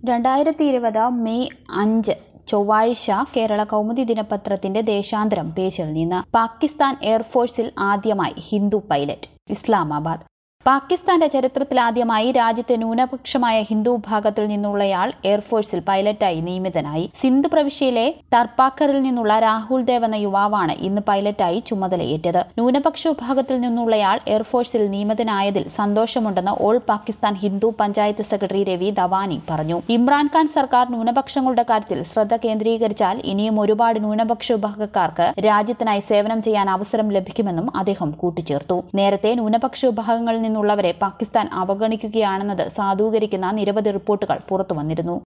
രണ്ടായിരത്തി ഇരുപത് മെയ് അഞ്ച് ചൊവ്വാഴ്ച കേരള കൗമുദി ദിനപത്രത്തിന്റെ ദേശാന്തരം പേജിൽ നിന്ന് പാകിസ്ഥാൻ എയർഫോഴ്സിൽ ആദ്യമായി ഹിന്ദു പൈലറ്റ് ഇസ്ലാമാബാദ് പാകിസ്ഥാന്റെ ചരിത്രത്തിലാദ്യമായി രാജ്യത്തെ ന്യൂനപക്ഷമായ ഹിന്ദു വിഭാഗത്തിൽ നിന്നുള്ളയാൾ എയർഫോഴ്സിൽ പൈലറ്റായി നിയമിതനായി സിന്ധ് പ്രവിശ്യയിലെ തർപ്പാക്കറിൽ നിന്നുള്ള രാഹുൽ ദേവ് എന്ന യുവാവാണ് ഇന്ന് പൈലറ്റായി ചുമതലയേറ്റത് ന്യൂനപക്ഷ വിഭാഗത്തിൽ നിന്നുള്ളയാൾ എയർഫോഴ്സിൽ നിയമിതനായതിൽ സന്തോഷമുണ്ടെന്ന് ഓൾ പാകിസ്ഥാൻ ഹിന്ദു പഞ്ചായത്ത് സെക്രട്ടറി രവി ധവാനി പറഞ്ഞു ഇമ്രാൻഖാൻ സർക്കാർ ന്യൂനപക്ഷങ്ങളുടെ കാര്യത്തിൽ ശ്രദ്ധ കേന്ദ്രീകരിച്ചാൽ ഇനിയും ഒരുപാട് ന്യൂനപക്ഷ വിഭാഗക്കാർക്ക് രാജ്യത്തിനായി സേവനം ചെയ്യാൻ അവസരം ലഭിക്കുമെന്നും അദ്ദേഹം കൂട്ടിച്ചേർത്തു നേരത്തെ ന്യൂനപക്ഷ വിഭാഗങ്ങളിൽ നിന്നുള്ളവരെ പാകിസ്ഥാൻ അവഗണിക്കുകയാണെന്നത് സാധൂകരിക്കുന്ന നിരവധി റിപ്പോർട്ടുകൾ പുറത്തുവന്നിരുന്നു